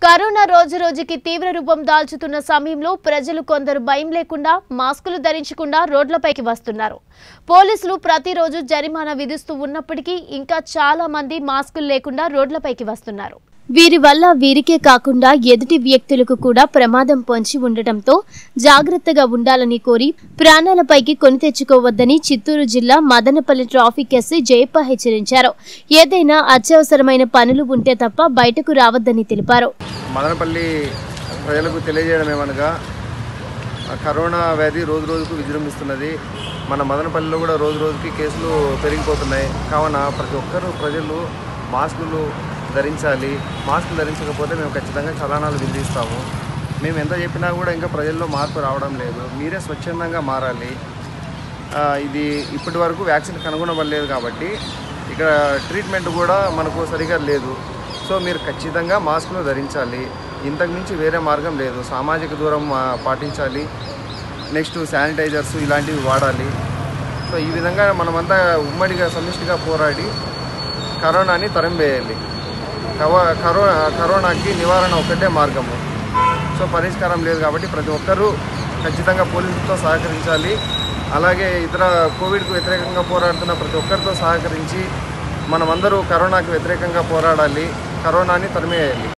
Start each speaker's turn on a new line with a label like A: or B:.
A: corona రోజు రోజుకి తీవ్ర రూపం దాల్చుతున్న సమయంలో ప్రజలు కొందరు భయం లేకుండా మాస్కులు ధరించకుండా రోడ్లపైకి వస్తున్నారు పోలీసులు ప్రతిరోజు జరిమానా విధిస్తూ ఉన్నప్పటికీ ఇంకా చాలా మంది మాస్కులు లేకుండా రోడ్లపైకి వస్తున్నారు వీరి వల్ల వీరికే కాకుండా ఎదుటి వ్యక్తులకు కూడా ప్రమాదం పొంచి ఉండటంతో జాగ్రత్తగా ఉండాలని కోరి ప్రాణాలపైకి కొని తెచ్చుకోవద్దని చిత్తూరు జిల్లా మదనపల్లి ట్రాఫిక్ ఎస్సీ జయప్ప హెచ్చరించారు ఏదైనా అత్యవసరమైన పనులు ఉంటే తప్ప బయటకు రావద్దని తెలిపారు
B: మదనపల్లి ప్రజలకు తెలియజేయడం ఏమనగా ఆ కరోనా వ్యాధి రోజు రోజుకు విజృంభిస్తున్నది మన మదనపల్లిలో కూడా రోజు రోజుకి కేసులు పెరిగిపోతున్నాయి కావున ప్రతి ఒక్కరూ ప్రజలు మాస్కులు ధరించాలి మాస్కులు ధరించకపోతే మేము ఖచ్చితంగా చలానాలు విధిస్తాము మేము ఎంత చెప్పినా కూడా ఇంకా ప్రజల్లో మార్పు రావడం లేదు మీరే స్వచ్ఛందంగా మారాలి ఆ, ఇది ఇప్పటి వరకు వ్యాక్సిన్ కనుగొనబడలేదు కాబట్టి ఇక్కడ ట్రీట్మెంట్ కూడా మనకు సరిగా లేదు సో మీరు ఖచ్చితంగా మాస్కులు ధరించాలి ఇంతకు మించి వేరే మార్గం లేదు సామాజిక దూరం ఆ, పాటించాలి నెక్స్ట్ శానిటైజర్స్ ఇలాంటివి వాడాలి సో ఈ విధంగా మనమంతా ఉమ్మడిగా సమిష్టిగా పోరాడి కరోనాని తరంవేయాలి కవ కరోనా కరోనాకి నివారణ ఒకటే మార్గము సో పరిష్కారం లేదు కాబట్టి ప్రతి ఒక్కరూ ఖచ్చితంగా పోలీసులతో సహకరించాలి అలాగే ఇతర కోవిడ్కు వ్యతిరేకంగా పోరాడుతున్న ప్రతి ఒక్కరితో సహకరించి మనమందరూ కరోనాకి వ్యతిరేకంగా పోరాడాలి కరోనాని తరిమేయాలి